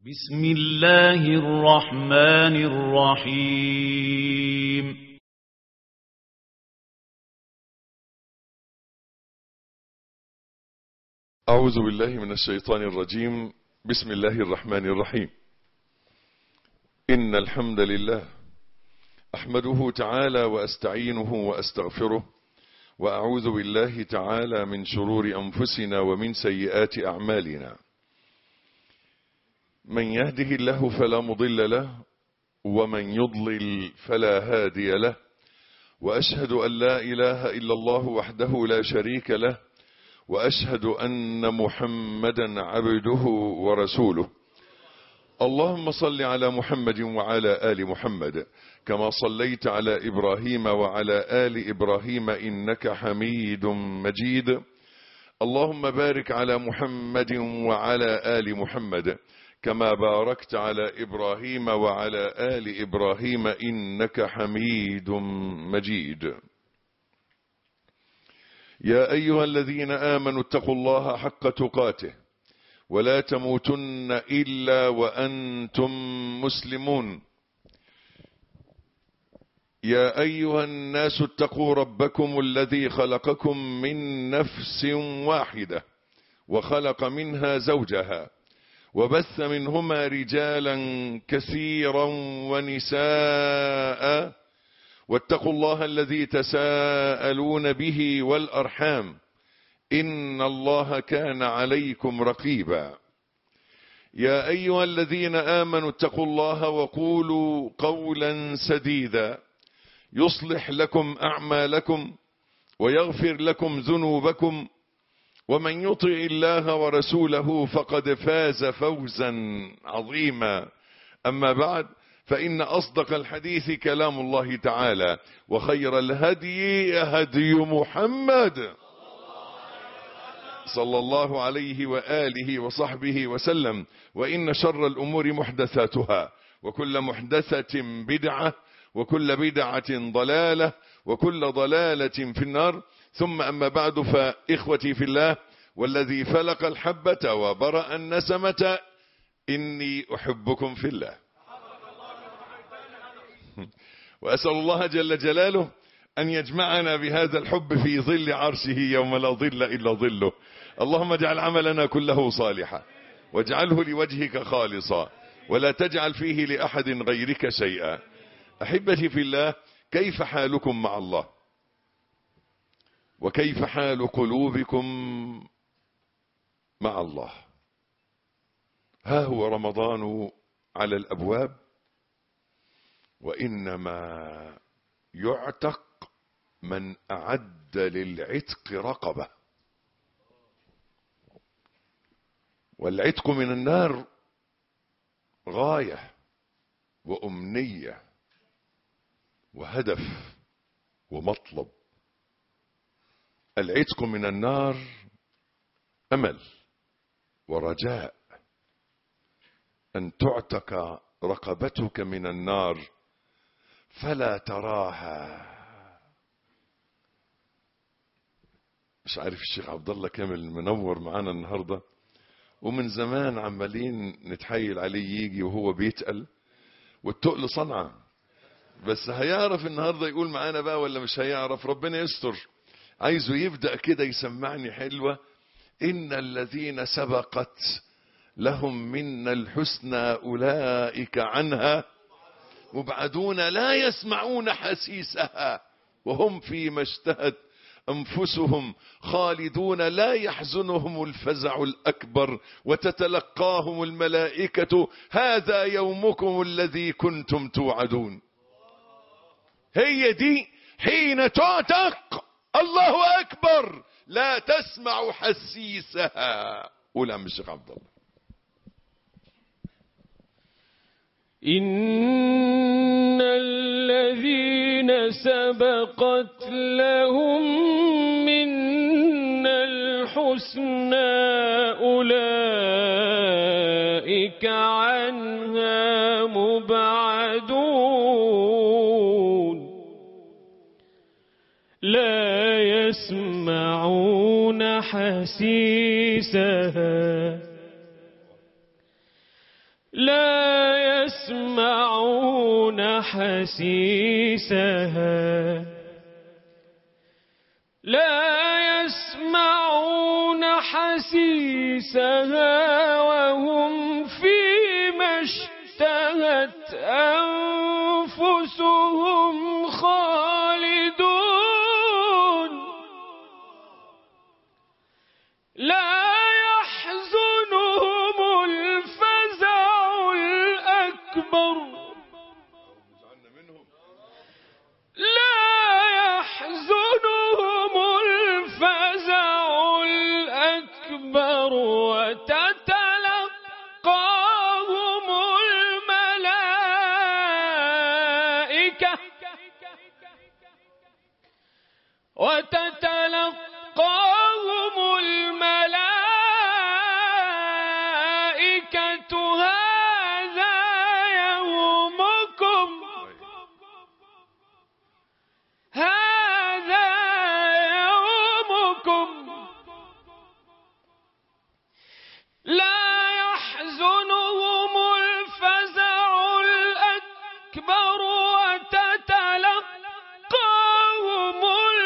بسم الله الرحمن الرحيم أعوذ بالله من الشيطان الرجيم بسم الله الرحمن الرحيم إن الحمد لله أحمده تعالى وأستعينه وأستغفره وأعوذ بالله تعالى من شرور أنفسنا ومن سيئات أعمالنا من يهده الله فلا مضل له ومن يضلل فلا هادي له وأشهد أن لا إله إلا الله وحده لا شريك له وأشهد أن محمدا عبده ورسوله اللهم صل على محمد وعلى آل محمد كما صليت على إبراهيم وعلى آل إبراهيم إنك حميد مجيد اللهم بارك على محمد وعلى آل محمد كما باركت على إبراهيم وعلى آل إبراهيم إنك حميد مجيد يا أيها الذين آمنوا اتقوا الله حق تقاته ولا تموتن إلا وأنتم مسلمون يا أيها الناس اتقوا ربكم الذي خلقكم من نفس واحدة وخلق منها زوجها وبث منهما رجالا كثيرا ونساء واتقوا الله الذي تساءلون به والأرحام إن الله كان عليكم رقيبا يا أيها الذين آمنوا اتقوا الله وقولوا قولا سديدا يصلح لكم أعمالكم ويغفر لكم ذنوبكم ومن يطع الله ورسوله فقد فاز فوزا عظيما أما بعد فإن أصدق الحديث كلام الله تعالى وخير الهدي هدي محمد صلى الله عليه وآله وصحبه وسلم وإن شر الأمور محدثاتها وكل محدثة بدعة وكل بدعة ضلالة وكل ضلالة في النار ثم أما بعد فإخوتي في الله والذي فلق الحبة وبرأ النسمة إني أحبكم في الله وأسأل الله جل جلاله أن يجمعنا بهذا الحب في ظل عرشه يوم لا ظل إلا ظله اللهم اجعل عملنا كله صالحا واجعله لوجهك خالصا ولا تجعل فيه لأحد غيرك شيئا أحبتي في الله كيف حالكم مع الله وكيف حال قلوبكم مع الله ها هو رمضان على الأبواب وإنما يعتق من أعد للعتق رقبة والعتق من النار غاية وأمنية وهدف ومطلب العتق من النار أمل ورجاء أن تعتق رقبتك من النار فلا تراها مش عارف الشيخ عبد الله كامل منور معانا النهارده ومن زمان عمالين نتحايل عليه يجي وهو بيتقل والتقل صنعه بس هيعرف النهارده يقول معانا بقى ولا مش هيعرف ربنا يستر عايزه يبدا كده يسمعني حلوه ان الذين سبقت لهم منا الحسنى اولئك عنها مبعدون لا يسمعون حسيسها وهم فيما اشتهت أنفسهم خالدون لا يحزنهم الفزع الأكبر وتتلقاهم الملائكة هذا يومكم الذي كنتم توعدون هي دي حين تعتق الله أكبر لا تسمع حسيسها قول عم الشيخ عبد الله إن الذين سبقت لهم من الحسنى أولئك عنها مبعدون لا يسمعون حسيسها لا يسمعون حسيسها لا يسمعون حسيسها وهم فيما اشتهت أنفسهم خالدون لا يحزنهم الفزع الأكبر لا يحزنهم الفزع الأكبر وتتلقاهم الملائكة وتتلقاهم الملائكة هذا يومكم هذا يومكم لا يحزنهم الفزع الأكبر وتتلقاهم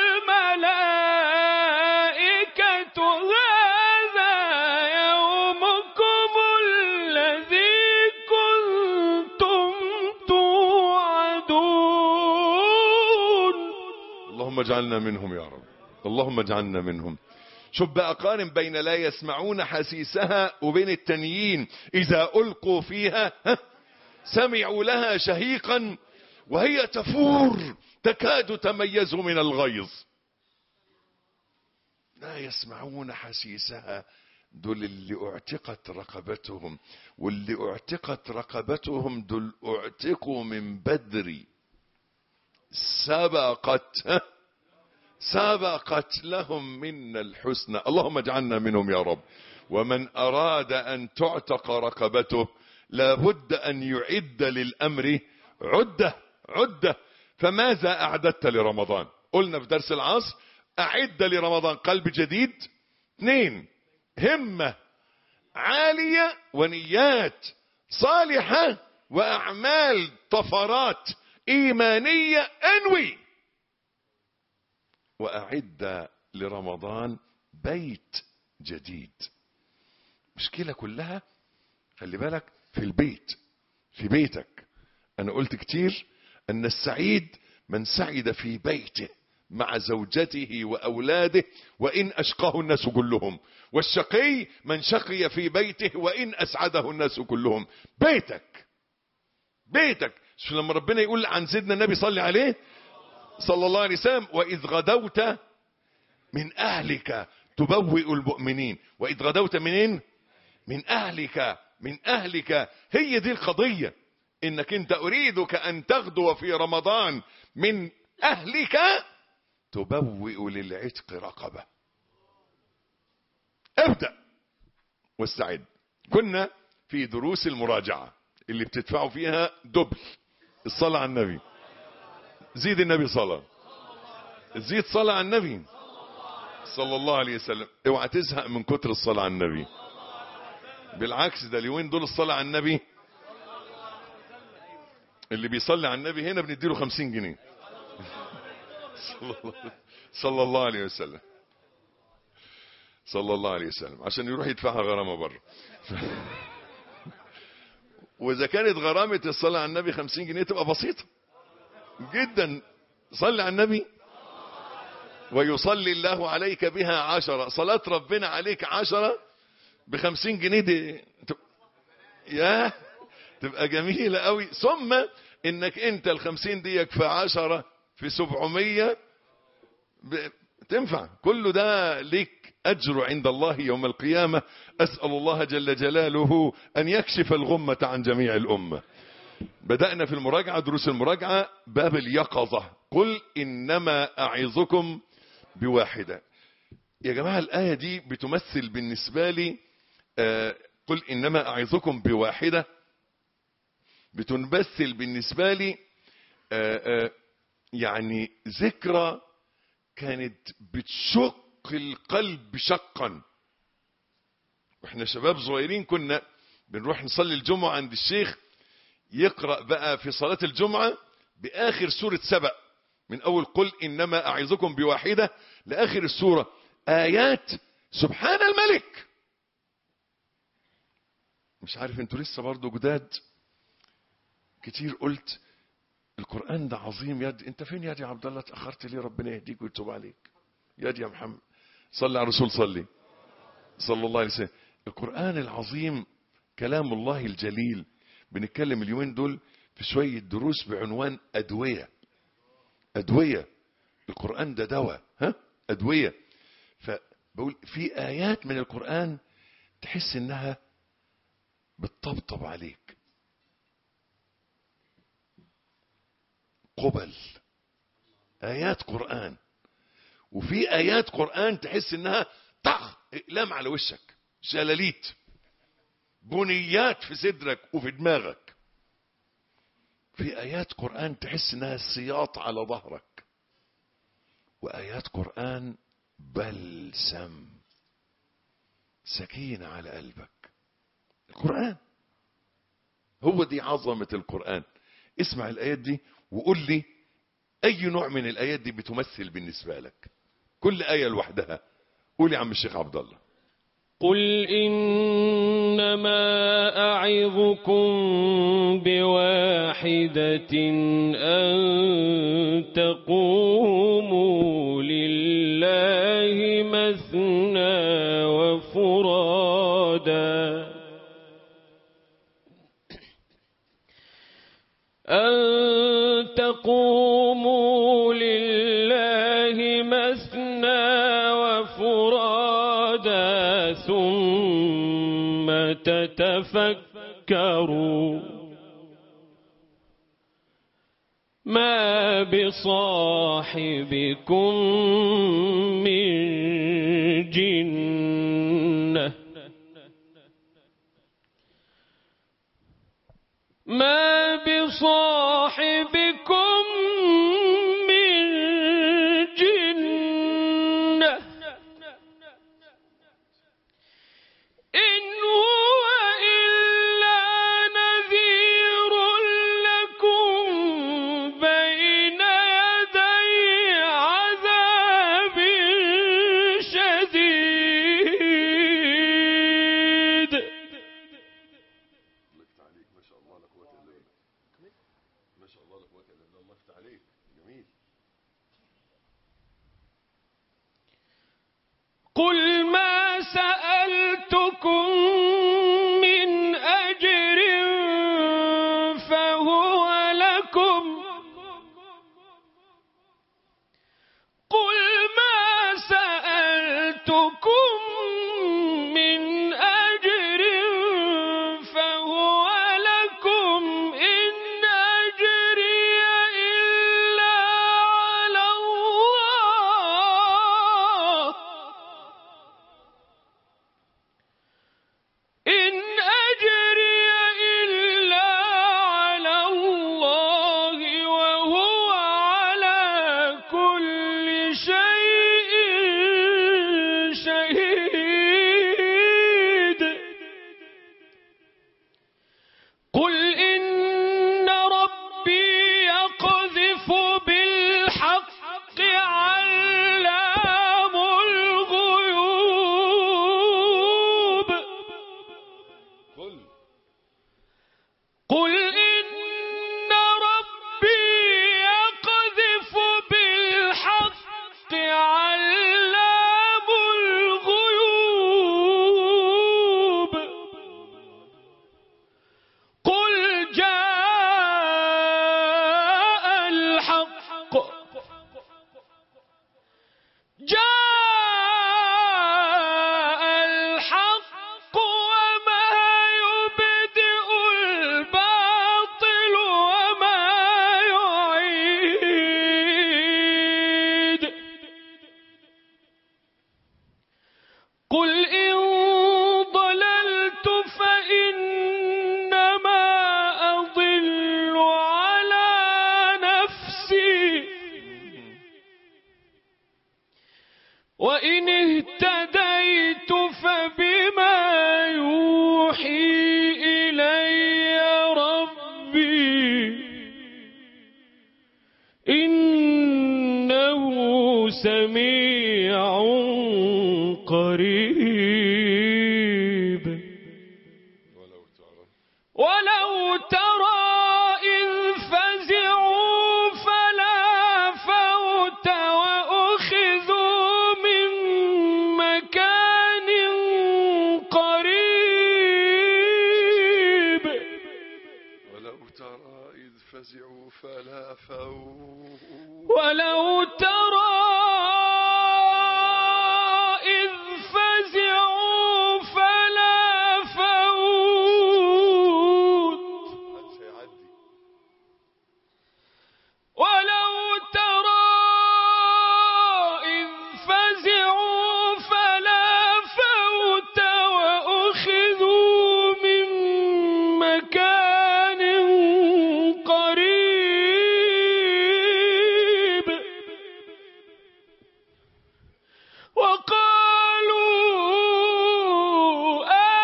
الملائكة هذا يومكم الذي كنتم توعدون اللهم اجعلنا منهم يا رب اللهم اجعلنا منهم شوف بقى قارن بين لا يسمعون حسيسها وبين التانيين إذا ألقوا فيها ها، سمعوا لها شهيقا وهي تفور تكاد تميز من الغيظ لا يسمعون حسيسها دول اللي اعتقت رقبتهم واللي اعتقت رقبتهم دول اعتقوا من بدري سبقت ها؟ سبقت لهم منا الحسنى اللهم اجعلنا منهم يا رب ومن أراد أن تعتق رقبته لابد أن يعد للأمر عدة عدة فماذا أعددت لرمضان قلنا في درس العصر أعد لرمضان قلب جديد اثنين همة عالية ونيات صالحة وأعمال طفرات إيمانية أنوي وأعد لرمضان بيت جديد مشكلة كلها خلي بالك في البيت في بيتك أنا قلت كتير أن السعيد من سعد في بيته مع زوجته وأولاده وإن أشقاه الناس كلهم والشقي من شقي في بيته وإن أسعده الناس كلهم بيتك بيتك شو لما ربنا يقول عن سيدنا النبي صلى عليه صلى الله عليه وسلم وإذ غدوت من أهلك تبوئ المؤمنين وإذ غدوت منين من أهلك من أهلك هي دي القضية إنك أنت أريدك أن تغدو في رمضان من أهلك تبوئ للعتق رقبة ابدأ واستعد كنا في دروس المراجعة اللي بتدفعوا فيها دبل الصلاة على النبي زيد النبي صلاة زيد صلاة على النبي صلى الله عليه وسلم اوعى تزهق من كتر الصلاة على النبي بالعكس ده اليومين دول الصلاة على النبي اللي بيصلي على النبي هنا بنديله خمسين جنيه صلى الله- صلى الله عليه وسلم صلى الله عليه وسلم عشان يروح يدفعها غرامة بره واذا كانت غرامة الصلاة على النبي خمسين جنيه تبقى بسيطة جدا صلي على النبي ويصلي الله عليك بها عشرة صلاة ربنا عليك عشرة بخمسين جنيه دي تب- يا تبقى جميلة قوي ثم انك انت الخمسين ديك في عشرة في سبعمية ب- تنفع كل ده ليك أجر عند الله يوم القيامة أسأل الله جل جلاله أن يكشف الغمة عن جميع الأمة بدأنا في المراجعة دروس المراجعة باب اليقظة قل إنما أعظكم بواحدة يا جماعة الآية دي بتمثل بالنسبة لي آه، قل إنما أعظكم بواحدة بتمثل بالنسبة لي آه، آه، يعني ذكرى كانت بتشق القلب شقا واحنا شباب صغيرين كنا بنروح نصلي الجمعة عند الشيخ يقرأ بقى في صلاة الجمعة بآخر سورة سبأ من أول قل إنما أعظكم بواحدة لآخر السورة آيات سبحان الملك مش عارف انتوا لسه برضه جداد كتير قلت القرآن ده عظيم يد انت فين يا دي عبد الله اتأخرت ليه ربنا يهديك ويتوب عليك يا دي يا محمد صلي على الرسول صلي صلى الله عليه وسلم القرآن العظيم كلام الله الجليل بنتكلم اليومين دول في شوية دروس بعنوان أدوية أدوية القرآن ده دواء ها أدوية فبقول في آيات من القرآن تحس إنها بتطبطب عليك قبل آيات قرآن وفي آيات قرآن تحس إنها طخ إقلام على وشك شلاليت بنيات في صدرك وفي دماغك في آيات قرآن تحس إنها سياط على ظهرك وآيات قرآن بلسم سكينة على قلبك القرآن هو دي عظمة القرآن اسمع الآيات دي وقول لي أي نوع من الآيات دي بتمثل بالنسبة لك كل آية لوحدها قول يا عم الشيخ عبد الله قل إنما أعظكم بواحدة أن تقوموا لله مثنى وفرادا أن تقوموا لله مثنى وفرادا ثم تتفكروا ما بصاحبكم من جنة ما بصاحبكم من جنة إن هو إلا نذير لكم بين يدي عذاب شديد ما شاء الله لا قوة إلا بالله ما شاء الله لا قوة إلا بالله الله يفتح عليك جميل قل ما سألتكم من أجر فهو لكم قل ما سألتكم من أجر فهو لكم إن أجري إلا على الله سميع قريب ولو ترى ولو ترى إذ فزعوا فلا فوت وأخذوا من مكان قريب ولو ترى إذ فزعوا فلا فوت ولو ترى إذ فزعوا فلا فوت محدش هيعدي ولو ترى إذ فزعوا فلا فوت وأخذوا من مكان قريب وقالوا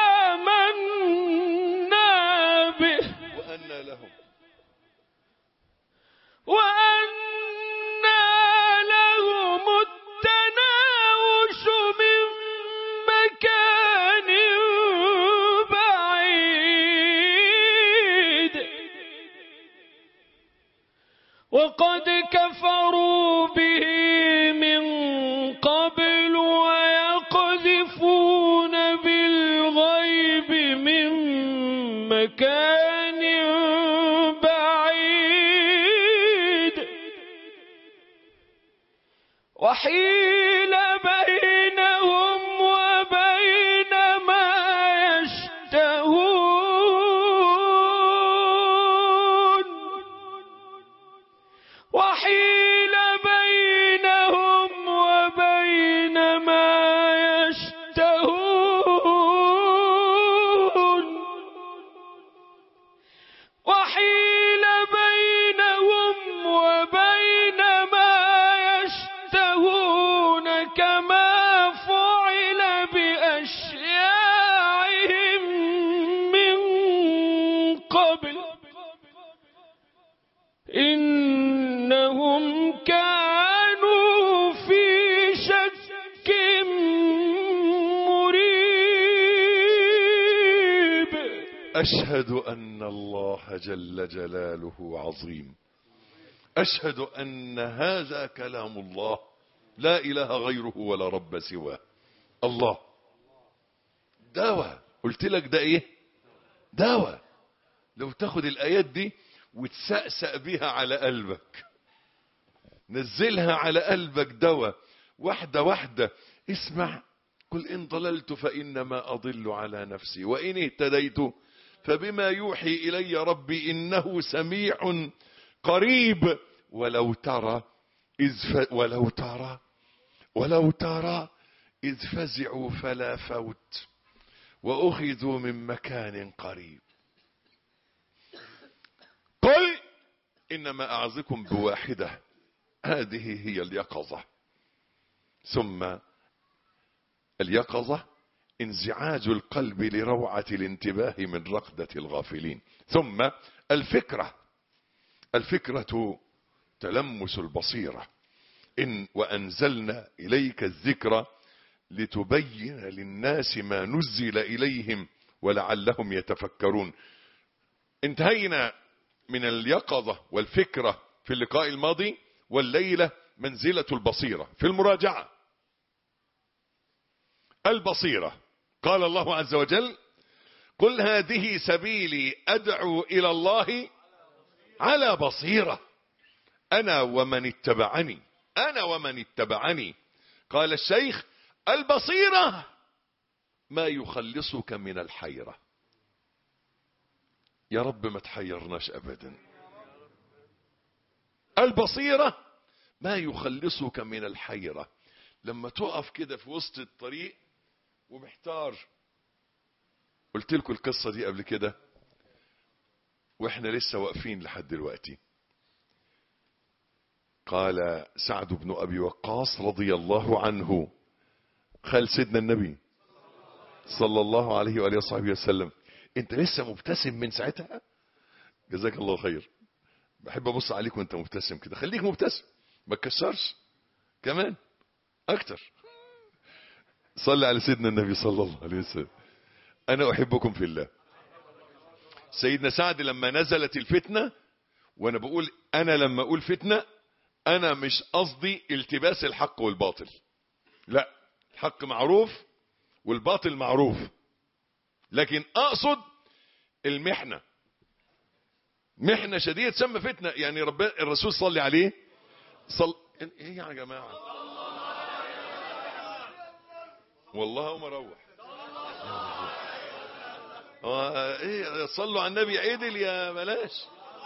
آمنا به وأنى لهم وأنى لهم التناوش من مكان بعيد وقد كفروا به من قبل ويقذفون بالغيب من مكان بعيد وحيل بينهم وبين ما يشتهون وحيل بينهم وبين ما يشتهون وحيل بينهم وبين ما يشتهون كما فعل بأشياعهم من قبل إنهم كانوا في شك مريب أشهد أن الله جل جلاله عظيم أشهد أن هذا كلام الله لا إله غيره ولا رب سواه الله دواء قلت لك ده ايه دواء لو تاخد الآيات دي وتسأسأ بيها على قلبك نزلها على قلبك دواء واحدة واحدة اسمع قل إن ضللت فإنما أضل على نفسي وإن اهتديت فبما يوحي إلي ربي إنه سميع قريب ولو ترى إذ ف... ولو ترى ولو ترى إذ فزعوا فلا فوت وأخذوا من مكان قريب قل إنما أعظكم بواحدة هذه هي اليقظة ثم اليقظة انزعاج القلب لروعة الانتباه من رقدة الغافلين ثم الفكرة الفكرة تلمس البصيرة إن وأنزلنا إليك الذكر لتبين للناس ما نزل إليهم ولعلهم يتفكرون انتهينا من اليقظة والفكرة في اللقاء الماضي والليلة منزلة البصيرة في المراجعة البصيرة قال الله عز وجل قل هذه سبيلي أدعو إلى الله على بصيرة أنا ومن اتبعني أنا ومن اتبعني قال الشيخ البصيرة ما يخلصك من الحيرة يا رب ما تحيرناش أبدا البصيرة ما يخلصك من الحيرة لما تقف كده في وسط الطريق ومحتار قلت لكم القصة دي قبل كده واحنا لسه واقفين لحد دلوقتي قال سعد بن أبي وقاص رضي الله عنه خال سيدنا النبي صلى الله عليه وآله وصحبه وسلم انت لسه مبتسم من ساعتها جزاك الله خير بحب ابص عليك وانت مبتسم كده خليك مبتسم ما تكسرش كمان اكتر صلى على سيدنا النبي صلى الله عليه وسلم انا احبكم في الله سيدنا سعد لما نزلت الفتنة وانا بقول انا لما اقول فتنة انا مش قصدي التباس الحق والباطل لا الحق معروف والباطل معروف لكن اقصد المحنة محنة شديدة تسمى فتنة يعني رب الرسول صلي عليه صل ايه يا جماعة والله ما اروح آه، ايه صلوا على النبي عدل يا بلاش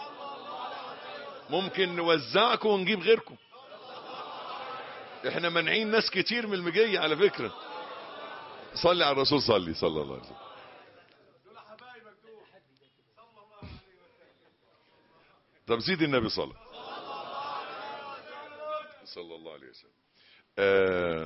ممكن نوزعكم ونجيب غيركم احنا منعين ناس كتير من المجية على فكرة صلي على الرسول صلي صلى الله عليه وسلم طب زيد النبي صلى صلى الله عليه وسلم آه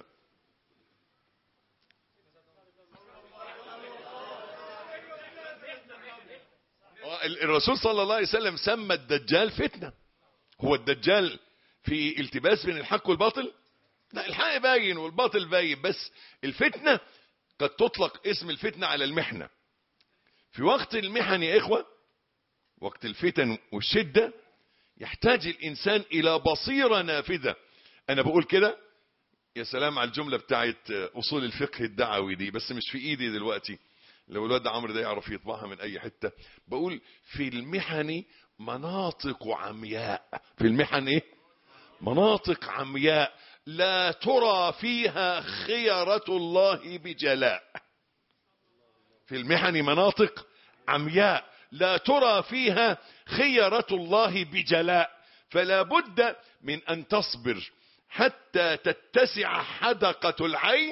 الرسول صلى الله عليه وسلم سمى الدجال فتنة هو الدجال في التباس بين الحق والباطل لا الحق باين والباطل باين بس الفتنة قد تطلق اسم الفتنة على المحنة في وقت المحن يا إخوة وقت الفتن والشدة يحتاج الإنسان إلى بصيرة نافذة أنا بقول كده يا سلام على الجملة بتاعت أصول الفقه الدعوي دي بس مش في إيدي دلوقتي لو الواد عمرو ده يعرف يطبعها من أي حتة بقول في المحن مناطق عمياء في المحن إيه مناطق عمياء لا ترى فيها خيرة الله بجلاء في المحن مناطق عمياء لا ترى فيها خيرة الله بجلاء فلا بد من أن تصبر حتى تتسع حدقة العين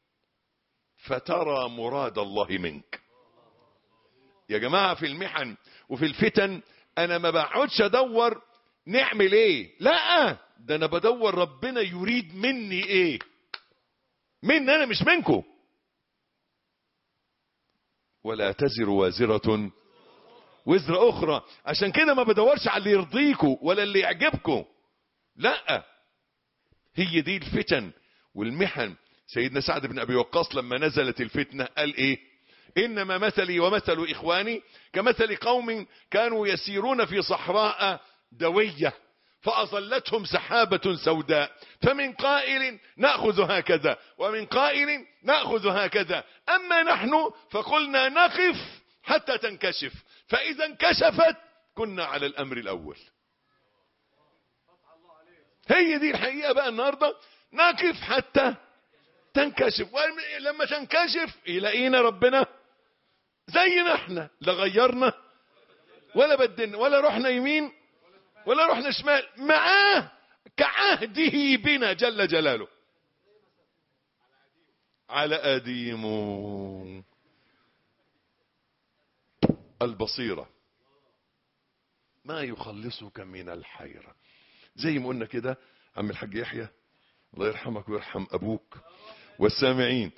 فترى مراد الله منك يا جماعة في المحن وفي الفتن أنا ما بقعدش أدور نعمل إيه لا ده أنا بدور ربنا يريد مني إيه مني أنا مش منكم ولا تزر وازرة وزر أخرى عشان كده ما بدورش على اللي يرضيكوا ولا اللي يعجبكم لا هي دي الفتن والمحن سيدنا سعد بن أبي وقاص لما نزلت الفتنة قال إيه إنما مثلي ومثل إخواني كمثل قوم كانوا يسيرون في صحراء دوية فأظلتهم سحابة سوداء فمن قائل نأخذ هكذا ومن قائل نأخذ هكذا أما نحن فقلنا نقف حتى تنكشف فإذا انكشفت كنا على الأمر الأول هي دي الحقيقة بقى النهاردة نقف حتى تنكشف ولما تنكشف يلاقينا ربنا زينا احنا لا غيرنا ولا بدلنا ولا رحنا يمين ولا رحنا شمال معاه كعهده بنا جل جلاله على أديمه البصيرة ما يخلصك من الحيرة زي ما قلنا كده عم الحاج يحيى الله يرحمك ويرحم أبوك والسامعين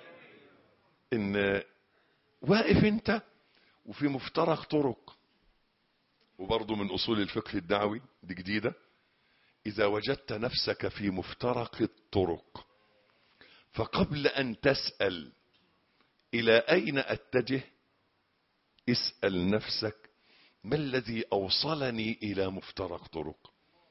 إن واقف أنت وفي مفترق طرق وبرضه من أصول الفقه الدعوي دي جديدة إذا وجدت نفسك في مفترق الطرق فقبل أن تسأل إلى أين أتجه اسأل نفسك ما الذي أوصلني إلى مفترق طرق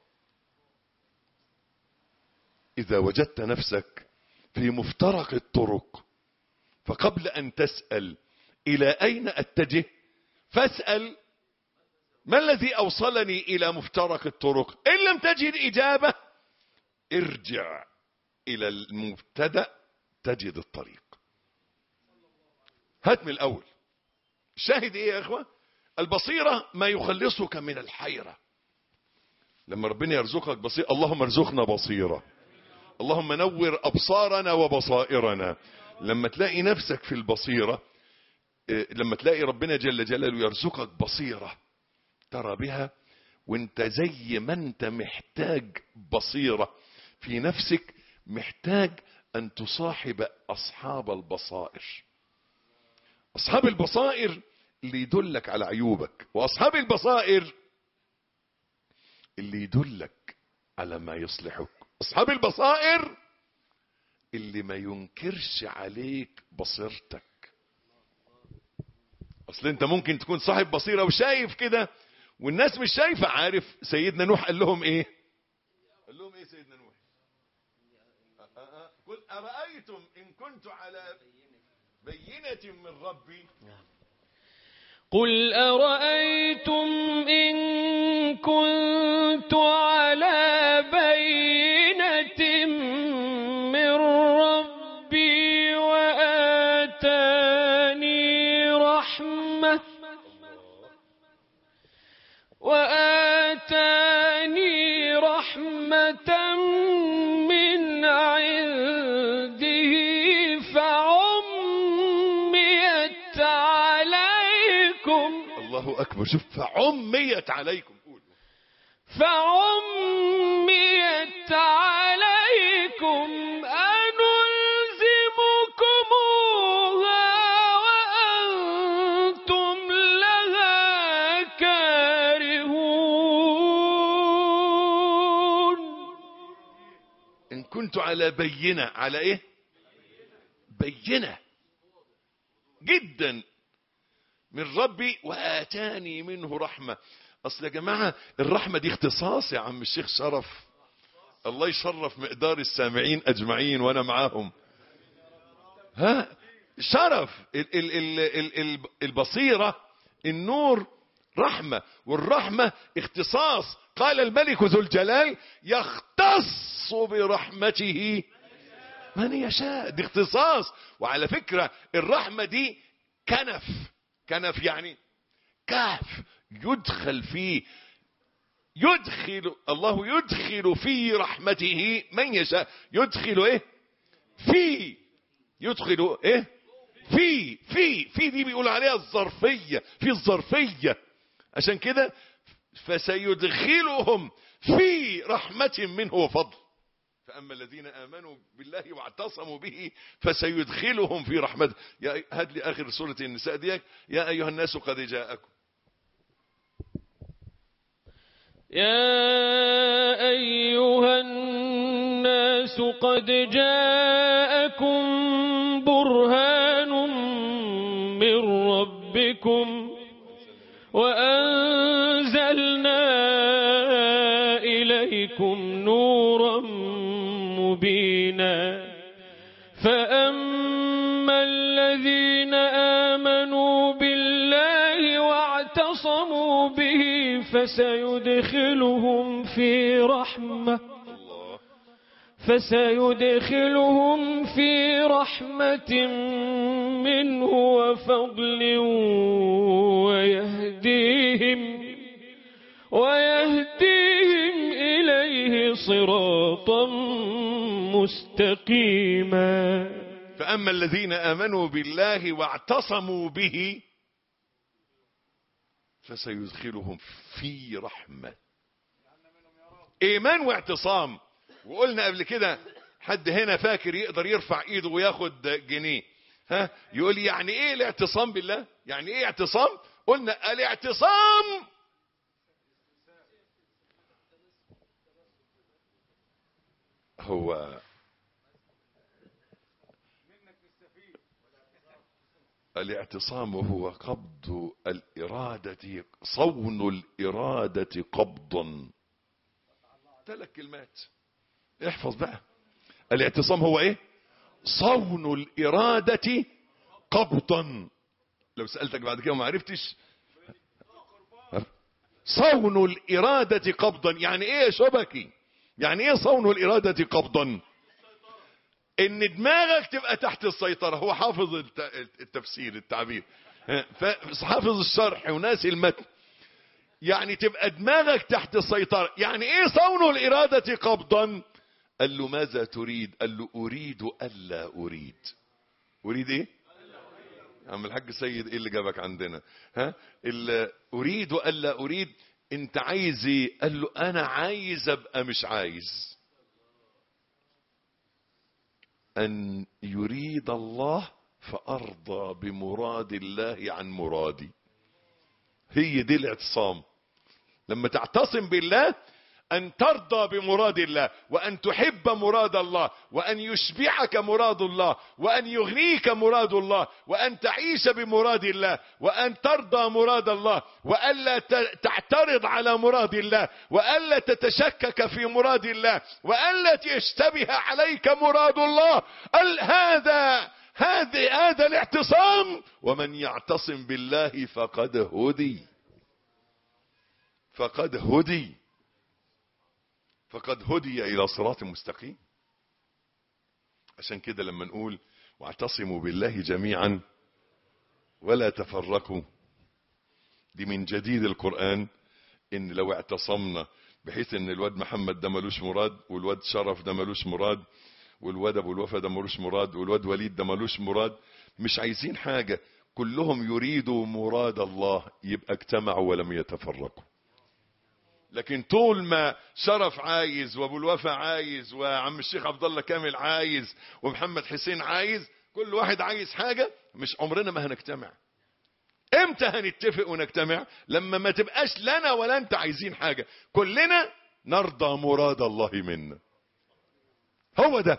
إذا وجدت نفسك في مفترق الطرق فقبل أن تسأل إلى أين أتجه فاسأل ما الذي أوصلني إلى مفترق الطرق إن لم تجد إجابة ارجع إلى المبتدأ تجد الطريق هات من الأول شاهد إيه يا إخوة البصيرة ما يخلصك من الحيرة لما ربنا يرزقك بصيرة اللهم ارزقنا بصيرة اللهم نور أبصارنا وبصائرنا لما تلاقي نفسك في البصيرة لما تلاقي ربنا جل جلاله يرزقك بصيرة ترى بها وانت زي ما انت محتاج بصيرة في نفسك محتاج ان تصاحب اصحاب البصائر اصحاب البصائر اللي يدلك على عيوبك واصحاب البصائر اللي يدلك على ما يصلحك اصحاب البصائر اللي ما ينكرش عليك بصيرتك اصل انت ممكن تكون صاحب بصيرة وشايف كده والناس مش شايفة عارف سيدنا نوح قال لهم ايه قال لهم ايه سيدنا نوح أ- أ- أ- قل أرأيتم إن كنت على بينة من ربي قل أرأيتم إن كنت على بينة من ربي وآتاني رحمة وآتاني رحمة من عنده فعميت عليكم الله أكبر شوف فعميت عليكم قول فعميت عليكم أنلزمكموها وأنتم لها كارهون إن كنت على بينة على إيه بينة جدا من ربي وآتاني منه رحمة أصل يا جماعة الرحمة دي اختصاص يا عم الشيخ شرف الله يشرف مقدار السامعين أجمعين وأنا معاهم ها شرف ال ال ال ال ال البصيرة النور رحمة والرحمة اختصاص قال الملك ذو الجلال يختص برحمته من يشاء دي اختصاص وعلى فكرة الرحمة دي كنف كنف يعني كهف يدخل فيه يدخل الله يدخل في رحمته من يشاء يدخل ايه في يدخل ايه في في في دي بيقول عليها الظرفية في الظرفية عشان كده فسيدخلهم في رحمة منه وفضل فأما الذين آمنوا بالله واعتصموا به فسيدخلهم في رحمته يا هات لي آخر سورة النساء ديك يا أيها الناس قد جاءكم يا أيها الناس قد جاءكم برهان من ربكم وأنزلنا إليكم نورا مبينا فأما الذين آمنوا بالله واعتصموا به فسيدخلهم في رحمة فسيدخلهم في رحمة منه وفضل ويهديهم ويهديهم إليه صراطا مستقيما فأما الذين آمنوا بالله واعتصموا به فسيدخلهم في رحمة إيمان واعتصام وقلنا قبل كده حد هنا فاكر يقدر يرفع ايده وياخد جنيه ها يقول يعني ايه الاعتصام بالله يعني ايه اعتصام قلنا الاعتصام هو الاعتصام هو قبض الإرادة صون الإرادة قبضا ثلاث كلمات احفظ بقى الاعتصام هو ايه صون الإرادة قبضا لو سألتك بعد كده وما عرفتش صون الإرادة قبضا يعني ايه يا شبكي يعني ايه صون الإرادة قبضا ان دماغك تبقى تحت السيطرة هو حافظ الت- التفسير التعبير حافظ الشرح وناسي المتن يعني تبقى دماغك تحت السيطرة يعني ايه صون الإرادة قبضا قال له ماذا تريد قال له أريد ألا أريد أريد ايه يا عم الحاج سيد ايه اللي جابك عندنا ها اللي أريد ألا أريد انت عايز ايه قال له انا عايز ابقى مش عايز أن يريد الله فأرضى بمراد الله عن مرادي هي دي الاعتصام لما تعتصم بالله أن ترضى بمراد الله وأن تحب مراد الله وأن يشبعك مراد الله وأن يغنيك مراد الله وأن تعيش بمراد الله وأن ترضى مراد الله وألا ت- تعترض على مراد الله وألا تتشكك في مراد الله وألا يشتبه عليك مراد الله ال- هذا هذا هذا الاعتصام ومن يعتصم بالله فقد هدي فقد هدي فقد هدي الى صراط مستقيم عشان كده لما نقول واعتصموا بالله جميعا ولا تفرقوا دي من جديد القرآن ان لو اعتصمنا بحيث ان الواد محمد ده ملوش مراد والواد شرف ده ملوش مراد والواد ابو الوفا ده ملوش مراد والواد وليد ده ملوش مراد مش عايزين حاجة كلهم يريدوا مراد الله يبقى اجتمعوا ولم يتفرقوا لكن طول ما شرف عايز وابو الوفا عايز وعم الشيخ عبد الله كامل عايز ومحمد حسين عايز كل واحد عايز حاجة مش عمرنا ما هنجتمع امتى هنتفق ونجتمع لما ما تبقاش لنا ولا انت عايزين حاجة كلنا نرضى مراد الله منا هو ده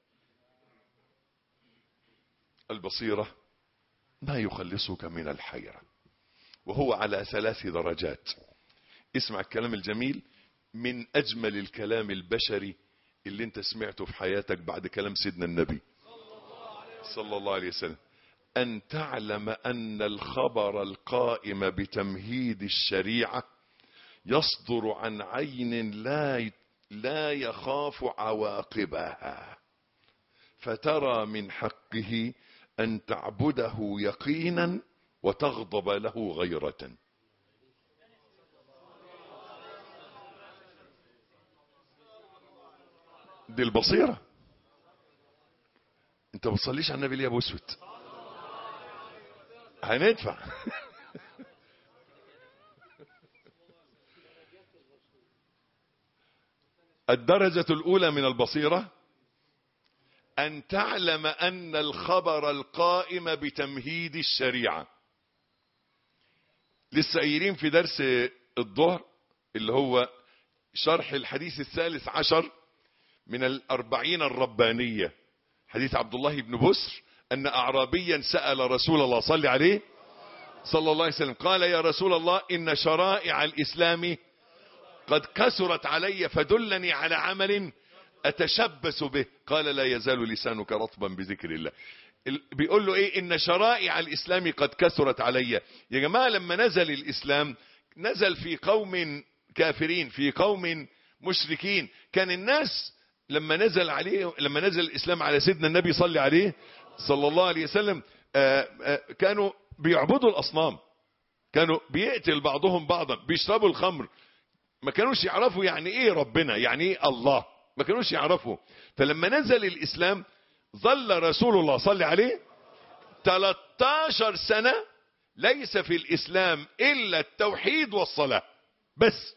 البصيرة ما يخلصك من الحيرة وهو على ثلاث درجات اسمع الكلام الجميل من اجمل الكلام البشري اللي انت سمعته في حياتك بعد كلام سيدنا النبي صلى الله عليه وسلم ان تعلم ان الخبر القائم بتمهيد الشريعة يصدر عن عين لا لا يخاف عواقبها فترى من حقه ان تعبده يقينا وتغضب له غيرة دي البصيرة انت ما بتصليش على النبي ليه يا ابو اسود هندفع الدرجة الأولى من البصيرة أن تعلم أن الخبر القائم بتمهيد الشريعة لسه قايلين في درس الظهر اللي هو شرح الحديث الثالث عشر من الأربعين الربانية حديث عبد الله بن بسر أن أعرابيا سأل رسول الله صلى عليه صلى الله عليه وسلم قال يا رسول الله إن شرائع الإسلام قد كسرت علي فدلني على عمل أتشبث به قال لا يزال لسانك رطبا بذكر الله ال- بيقول له ايه ان شرائع الاسلام قد كثرت علي يا جماعة لما نزل الاسلام نزل في قوم كافرين في قوم مشركين كان الناس لما نزل عليه لما نزل الاسلام على سيدنا النبي صلى عليه صلى الله عليه وسلم آه، آه، كانوا بيعبدوا الاصنام كانوا بيقتل بعضهم بعضا بيشربوا الخمر ما كانوش يعرفوا يعني ايه ربنا يعني ايه الله ما كانوش يعرفوا فلما نزل الاسلام ظل رسول الله صلى عليه 13 سنة ليس في الاسلام الا التوحيد والصلاة بس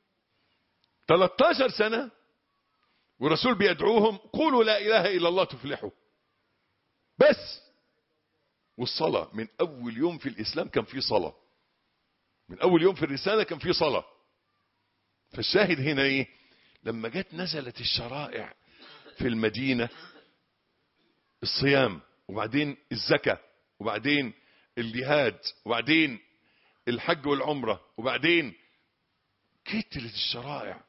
13 سنة والرسول بيدعوهم قولوا لا اله الا الله تفلحوا بس والصلاة من اول يوم في الاسلام كان في صلاة من اول يوم في الرسالة كان في صلاة فالشاهد هنا ايه لما جت نزلت الشرائع في المدينة الصيام وبعدين الزكاة وبعدين الجهاد وبعدين الحج والعمرة وبعدين كترت الشرائع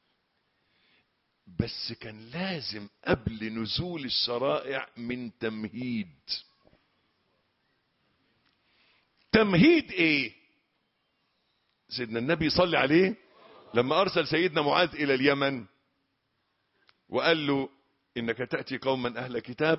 بس كان لازم قبل نزول الشرائع من تمهيد تمهيد ايه سيدنا النبي صلى عليه لما ارسل سيدنا معاذ الى اليمن وقال له انك تأتي قوما اهل كتاب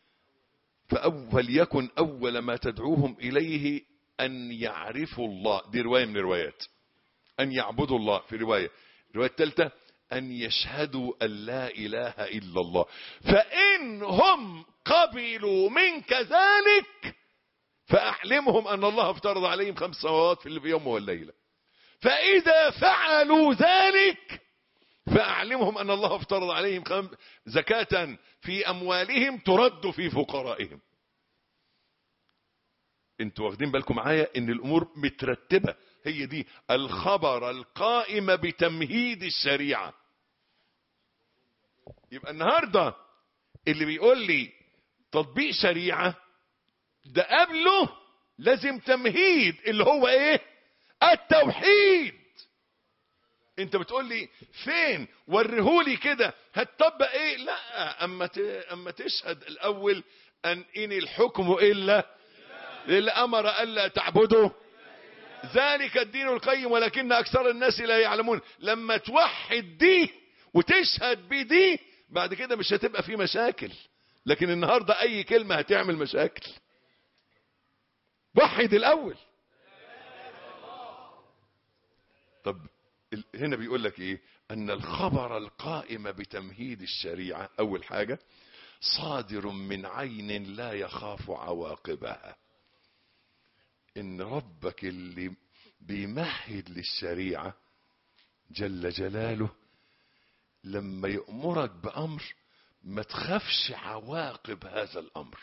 فأول يكن اول ما تدعوهم اليه ان يعرفوا الله دي رواية من الروايات ان يعبدوا الله في رواية الرواية الثالثة ان يشهدوا ان لا اله الا الله فان هم قبلوا منك ذلك فاعلمهم ان الله افترض عليهم خمس صلوات في اليوم والليله فإذا فعلوا ذلك فأعلمهم أن الله افترض عليهم خم... زكاة في أموالهم ترد في فقرائهم انتوا واخدين بالكم معايا ان الامور مترتبة هي دي الخبر القائم بتمهيد الشريعة يبقى النهاردة اللي بيقول لي تطبيق شريعة ده قبله لازم تمهيد اللي هو ايه التوحيد انت بتقول لي فين وريهولي كده هتطبق ايه لا اما ت... اما تشهد الاول ان ان الحكم الا لله امر الا تعبدوا ذلك الدين القيم ولكن اكثر الناس لا يعلمون لما توحد دي وتشهد بدي بعد كده مش هتبقى في مشاكل لكن النهارده اي كلمه هتعمل مشاكل وحد الاول طب ال- هنا بيقول لك ايه ان الخبر القائم بتمهيد الشريعه اول حاجه صادر من عين لا يخاف عواقبها ان ربك اللي بيمهد للشريعه جل جلاله لما يأمرك بأمر ما تخافش عواقب هذا الأمر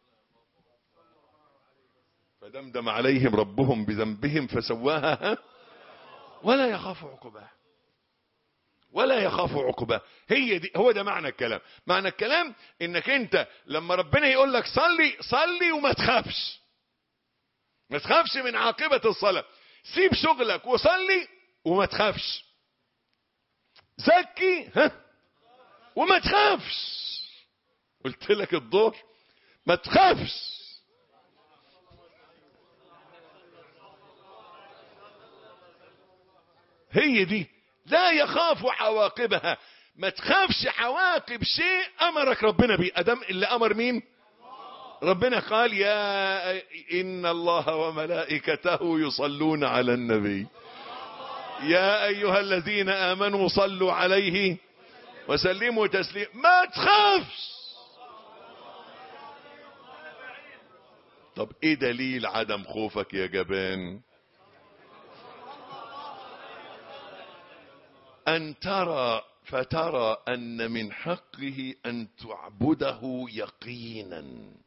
فدمدم عليهم ربهم بذنبهم فسواها ها؟ ولا يخاف عقباها ولا يخاف عقباه هي دي هو ده معنى الكلام معنى الكلام انك انت لما ربنا يقول لك صلي صلي وما تخافش ما تخافش من عاقبة الصلاة سيب شغلك وصلي وما تخافش زكي ها وما تخافش قلت لك الظهر ما تخافش هي دي لا يخاف عواقبها ما تخافش عواقب شيء امرك ربنا بيه ادم اللي امر مين ربنا قال يا ان الله وملائكته يصلون على النبي يا ايها الذين امنوا صلوا عليه وسلموا تسليما ما تخافش طب ايه دليل عدم خوفك يا جبان ان ترى فترى ان من حقه ان تعبده يقينا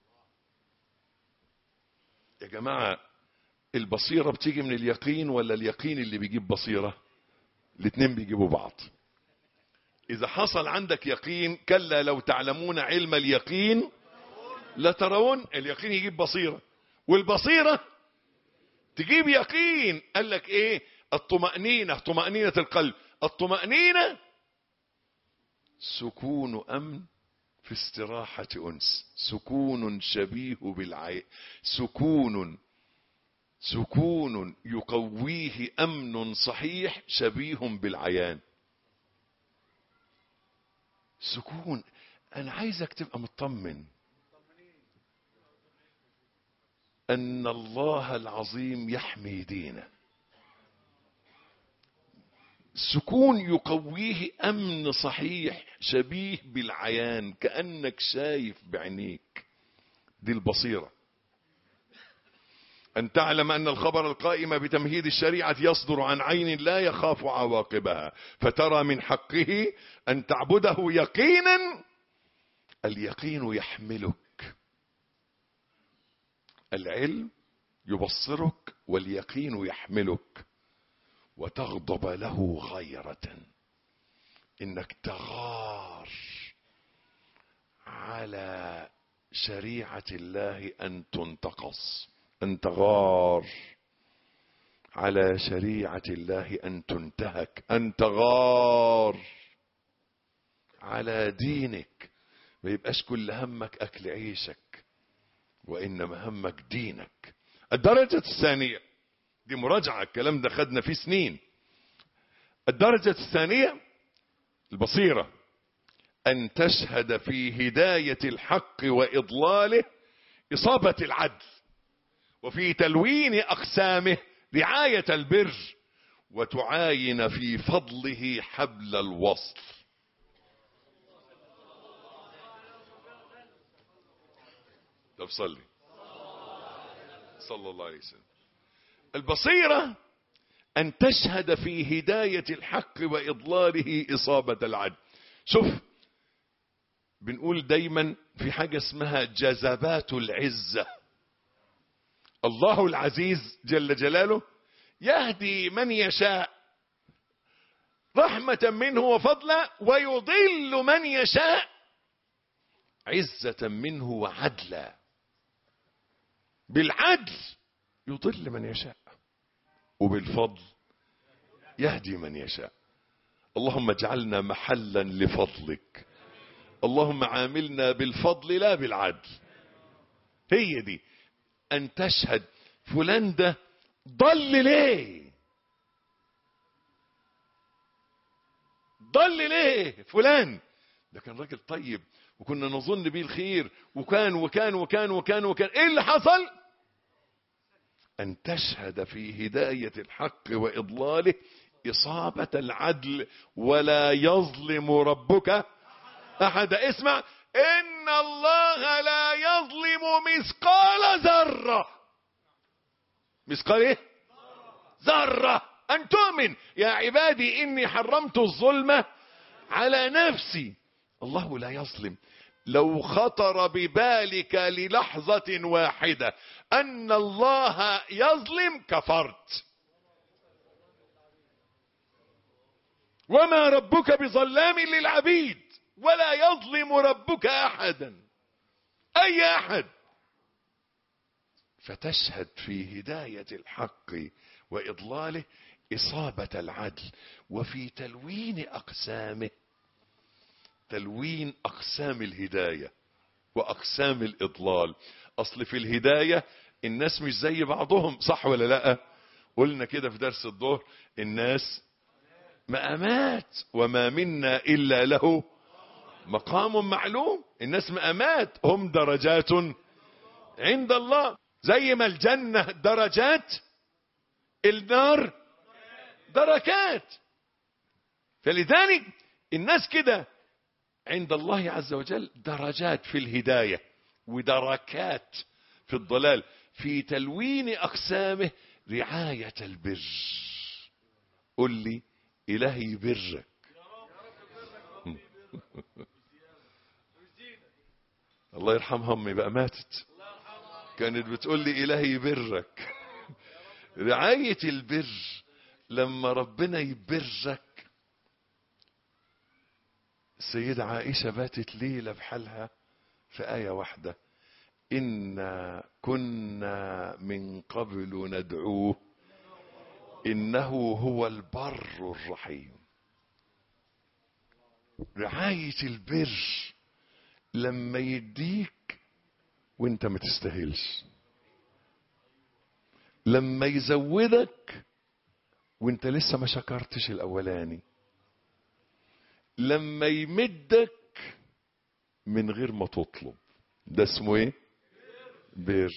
يا جماعه البصيره بتيجي من اليقين ولا اليقين اللي بيجيب بصيره الاتنين بيجيبوا بعض اذا حصل عندك يقين كلا لو تعلمون علم اليقين لترون اليقين يجيب بصيره والبصيره تجيب يقين قال لك ايه الطمأنينة طمأنينة القلب الطمأنينة سكون أمن في استراحة أنس سكون شبيه بالعين سكون سكون يقويه أمن صحيح شبيه بالعيان سكون أنا عايزك تبقى مطمن أن الله العظيم يحمي دينه سكون يقويه امن صحيح شبيه بالعيان كانك شايف بعينيك دي البصيره ان تعلم ان الخبر القائم بتمهيد الشريعه يصدر عن عين لا يخاف عواقبها فترى من حقه ان تعبده يقينا اليقين يحملك العلم يبصرك واليقين يحملك وتغضب له غيرة انك تغار على شريعة الله ان تنتقص ان تغار على شريعة الله ان تنتهك ان تغار على دينك ما يبقاش كل همك اكل عيشك وانما همك دينك الدرجة الثانية دي مراجعة الكلام ده خدنا فيه سنين الدرجة الثانية البصيرة أن تشهد في هداية الحق وإضلاله إصابة العدل وفي تلوين أقسامه رعاية البر وتعاين في فضله حبل الوصل طب صلي صلى الله عليه وسلم البصيرة أن تشهد في هداية الحق وإضلاله إصابة العدل شوف بنقول دايما في حاجة اسمها جذبات العزة الله العزيز جل جلاله يهدي من يشاء رحمة منه وفضلا ويضل من يشاء عزة منه وعدلا بالعدل يضل من يشاء وبالفضل يهدي من يشاء اللهم اجعلنا محلا لفضلك اللهم عاملنا بالفضل لا بالعدل هي دي ان تشهد فلان ده ضل ليه ضل ليه فلان ده كان راجل طيب وكنا نظن بيه الخير وكان وكان وكان وكان وكان ايه اللي حصل ان تشهد في هداية الحق واضلاله اصابة العدل ولا يظلم ربك احد اسمع ان الله لا يظلم مثقال ذرة مثقال ايه ذرة ان تؤمن يا عبادي اني حرمت الظلم على نفسي الله لا يظلم لو خطر ببالك للحظة واحدة ان الله يظلم كفرت وما ربك بظلام للعبيد ولا يظلم ربك احدا اي احد فتشهد في هداية الحق واضلاله اصابة العدل وفي تلوين اقسامه تلوين اقسام الهداية واقسام الاضلال اصل في الهداية الناس مش زي بعضهم صح ولا لا قلنا كده في درس الظهر الناس مقامات وما منا الا له مقام معلوم الناس مقامات هم درجات عند الله زي ما الجنة درجات النار دركات فلذلك الناس كده عند الله عز وجل درجات في الهداية ودركات في الضلال في تلوين أقسامه رعاية البر قل لي إلهي برك الله يرحمها امي بقى ماتت كانت بتقول لي إلهي برك رعاية البر لما ربنا يبرك السيدة عائشة باتت ليلة بحالها في آية واحدة إنا كنا من قبل ندعوه إنه هو البر الرحيم رعاية البر لما يديك وانت ما تستاهلش لما يزودك وانت لسه ما شكرتش الاولاني لما يمدك من غير ما تطلب ده اسمه ايه بر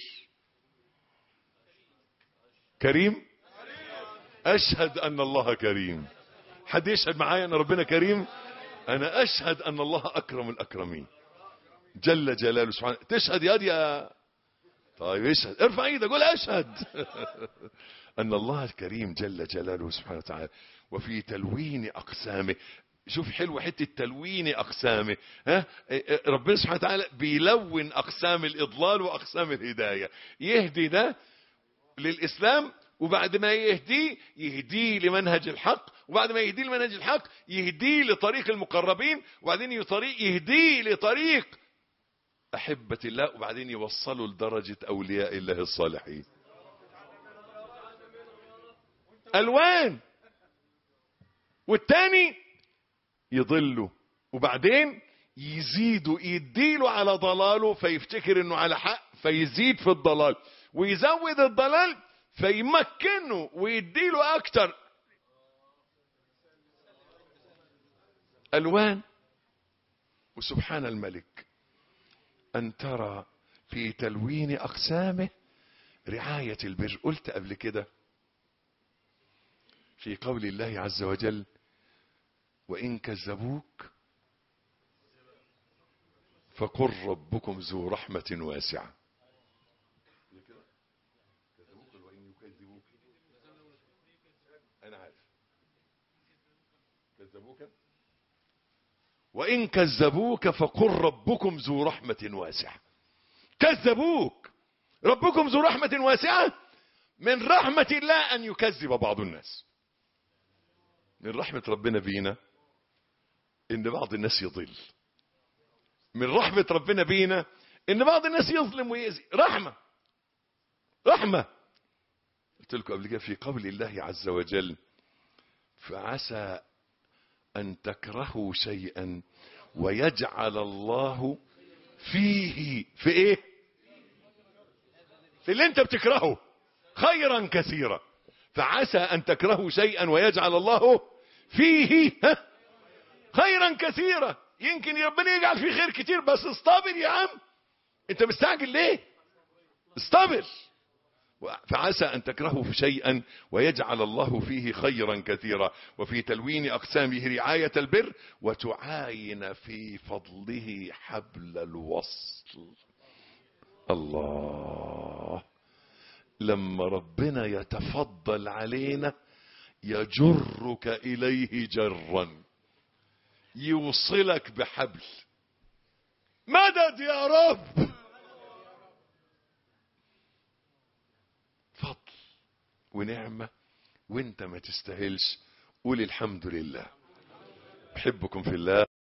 كريم اشهد ان الله كريم حد يشهد معايا ان ربنا كريم انا اشهد ان الله اكرم الاكرمين جل جلاله سبحانه تشهد يا دي يا طيب اشهد ارفع ايدك قول اشهد ان الله الكريم جل جلاله سبحانه وتعالى وفي تلوين اقسامه شوف حلو حته تلوين اقسامه ها ربنا سبحانه وتعالى بيلون اقسام الاضلال واقسام الهدايه يهدي ده للاسلام وبعد ما يهديه يهديه لمنهج الحق وبعد ما يهديه لمنهج الحق يهديه لطريق المقربين وبعدين يهديه لطريق أحبة الله وبعدين يوصلوا لدرجة أولياء الله الصالحين ألوان والتاني يضلوا وبعدين يزيدوا يديله على ضلاله فيفتكر انه على حق فيزيد في الضلال ويزود الضلال فيمكنه ويديله اكتر الوان وسبحان الملك ان ترى في تلوين اقسامه رعاية البر قلت قبل كده في قول الله عز وجل وان كذبوك فقل ربكم ذو رحمة واسعة انا عارف كذبوك وإن كذبوك فقل ربكم ذو رحمة واسعة كذبوك ربكم ذو رحمة واسعة من رحمة الله أن يكذب بعض الناس من رحمة ربنا بينا إن بعض الناس يضل من رحمة ربنا بينا إن بعض الناس يظلم ويأذي رحمة رحمة قلت لكم قبل كده في قول الله عز وجل فعسى أن تكرهوا شيئا ويجعل الله فيه في ايه في اللي انت بتكرهه خيرا كثيرا فعسى ان تكرهوا شيئا ويجعل الله فيه ها خيرا كثيرا يمكن ربنا يجعل فيه خير كتير بس اصطبر يا عم انت مستعجل ليه اصطبر فعسى أن تكرهوا شيئا ويجعل الله فيه خيرا كثيرا وفي تلوين أقسامه رعاية البر وتعاين في فضله حبل الوصل الله لما ربنا يتفضل علينا يجرك إليه جرا يوصلك بحبل مدد يا رب فضل ونعمة وانت ما تستاهلش قول الحمد لله بحبكم في الله